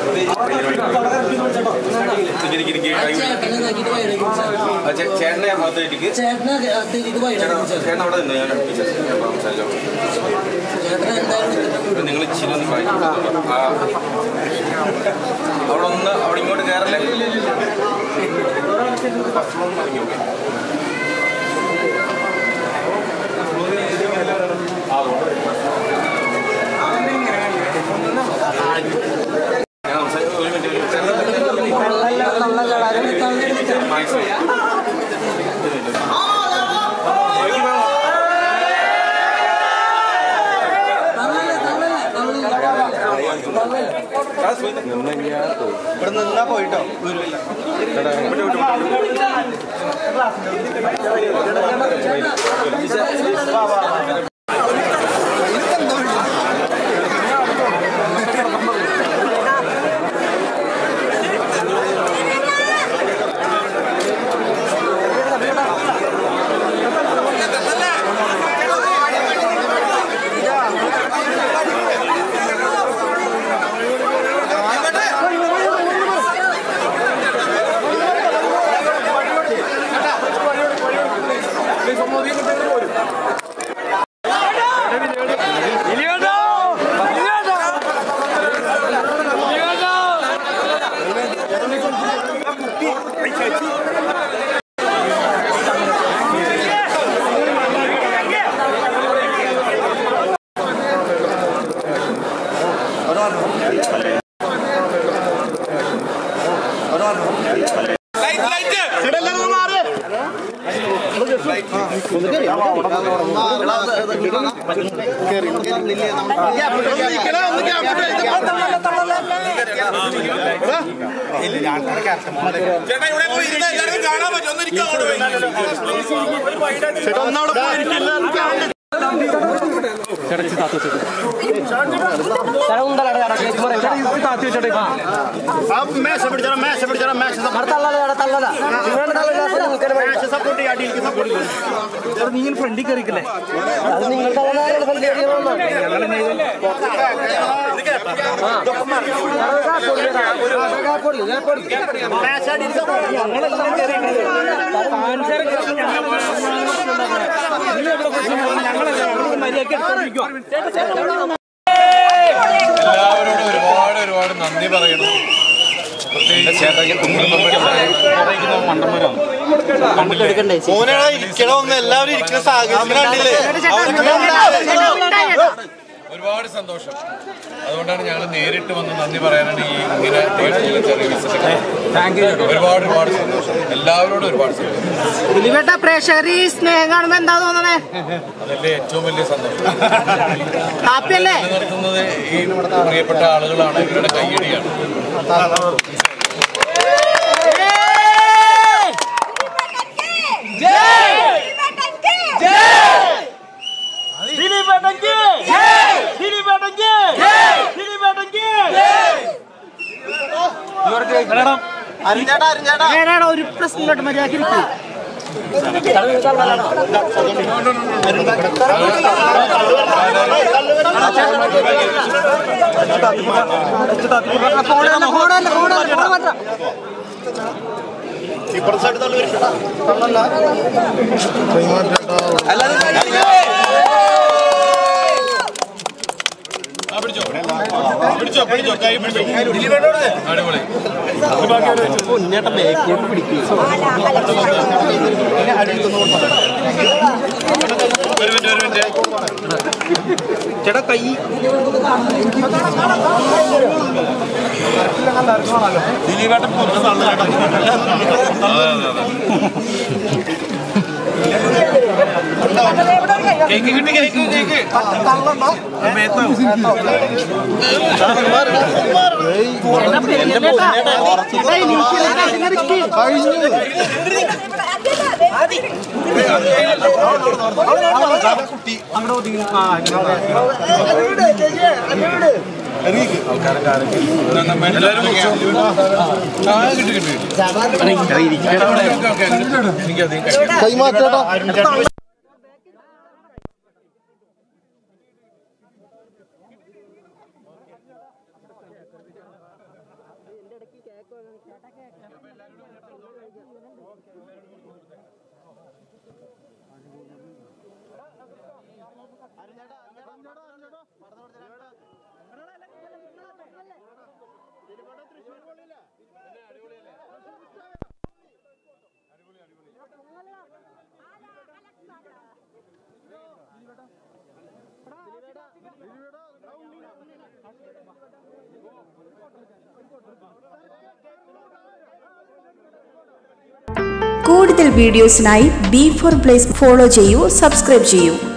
ഇരിക്ക്, ഇരിക്ക്, കൈ പിടി. ആ, ചേ- ചേട്ടനെ അകത്തേക്ക് ചേട്ടനെ അകത്തേക്ക് ചേട്ടാ ചേട്ടൻ അവിടെ നിന്ന് ഞാൻ അടുപ്പിച്ചു ഞാൻ സംസാരിച്ചോ ചേട്ടനെ എന്തായാലും നിങ്ങൾ ഇച്ചിരി ഒന്ന് മാറ്റി കൊടുത്തോളൂ. ആ അവിടെ ഒന്ന് അവിടെ ഇങ്ങോട്ട് കയറല്ലേ ഫസ്റ്റ് ഫ്ലോർ മതി ഓക്കെ ഞാൻ സംസാരിക്കും ഒരു മിനിറ്റ് ഒരു മിനിറ്റ് മാക്സിമം ഇവിടെ നിന്നാ പോയിട്ടോ ചേട്ടാ ഇവിടെ പോയി ഇരുന്ന് എല്ലാവർക്കും കാണാൻ പറ്റും ഒന്നിരിക്കും അങ്ങോട്ട് പോയി ചേട്ടാ ഒന്നവിടെ പോയിരിക്കില്ല മേശ പിടിച്ചാ മേശ പിടിച്ചാ മേശ മേശ സപ്പോർട്ട് ചെയ്യാ അടിയിലേക്ക് സപ്പോർട്ട് ചെയ്യാം നിങ്ങൾ ഫ്രണ്ടിൽ കയറിക്കില്ലേ അത് നിങ്ങൾക്ക് മേശ അടിയിൽ സപ്പോർട്ട് എല്ലാവരോടും ഒരുപാട് ഒരുപാട് നന്ദി പറയണം മോനാ ഇരിക്കണമെന്ന് എല്ലാവരും ഇരിക്കുന്ന സാഹചര്യം കണ്ടില്ലേ ഒരുപാട് സന്തോഷം അതുകൊണ്ടാണ് ഞങ്ങൾ നേരിട്ട് വന്ന് നന്ദി പറയാനാണ് ഈ ഇങ്ങനെ ഡേറ്റ് ചെയ്ത ചെറിയ വിസിറ്റ് ഒരുപാട് ഒരുപാട് സന്തോഷം എല്ലാവരോടും ഒരുപാട് സന്തോഷം ദിലീപേട്ട പ്രേക്ഷകർ ഈ സ്നേഹം കാണുമ്പോ എന്താ തോന്നണേ അതല്ലേ ഏറ്റവും വലിയ സന്തോഷം ഹാപ്പി അല്ലേ നിലനിർത്തുന്നത് ഈ പ്രിയപ്പെട്ട ആളുകളാണ് ഇവരുടെ കയ്യടിയാണ് അരിഞ്ഞേട്ടാ അരിഞ്ഞേട്ടാ ഏടാ ഒരു പ്രശ്നം മര്യാദ ഇരിക്കും ഇപ്പുറത്തെ സൈഡ് തള്ളു വരും പിടിച്ചോ പിടിച്ചോ കൈ പിടിച്ചോ അടിപൊളി ഒരു മിനിറ്റ് ഒരു മിനിറ്റ് ദിലീപേട്ടൻ പുറത്ത് തള്ളുകേട്ടോ അതെ അതെ അതെ കേക്ക് കിട്ടി കേക്ക് കേക്ക് എല്ലാവരും ആ കിട്ടി കിട്ടി എനിക്കധികം കഴിക്കാം കൈമാറ്റേട്ടാ കൂടുതൽ വീഡിയോസിനായി ബി ഫോർ പ്ലേസ് ഫോളോ ചെയ്യൂ സബ്സ്ക്രൈബ് ചെയ്യൂ